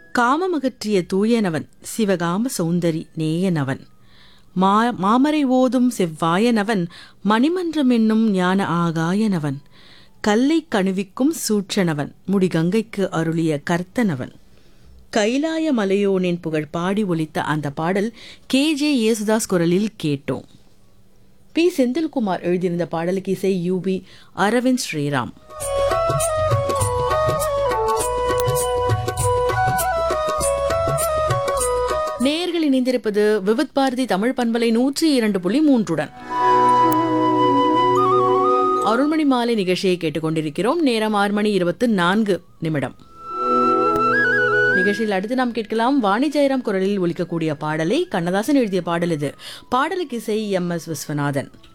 காமமகற்றிய தூயனவன் சிவகாம சௌந்தரி நேயனவன் மா மாமரை ஓதும் செவ்வாயனவன் மணிமன்றம் என்னும் ஞான ஆகாயனவன் கல்லை கணுவிக்கும் சூற்றனவன் முடிகங்கைக்கு அருளிய கர்த்தனவன் கைலாய மலையோனின் புகழ் பாடி ஒலித்த அந்த பாடல் கே ஜே யேசுதாஸ் குரலில் கேட்டோம் பி செந்தில்குமார் எழுதியிருந்த பாடலுக்கு இசை யூபி அரவிந்த் ஸ்ரீராம் நேயர்கள் இணைந்திருப்பது விவித் பாரதி தமிழ் பண்பலை நூற்றி இரண்டு புள்ளி மூன்றுடன் அருள்மணி மாலை நிகழ்ச்சியை கேட்டுக்கொண்டிருக்கிறோம் நேரம் ஆறு மணி இருபத்து நான்கு நிமிடம் நிகழ்ச்சியில் அடுத்து நாம் கேட்கலாம் வாணி ஜெயராம் குரலில் ஒலிக்கக்கூடிய பாடலை கண்ணதாசன் எழுதிய பாடல் இது பாடலுக்கு இசை எம் எஸ் விஸ்வநாதன்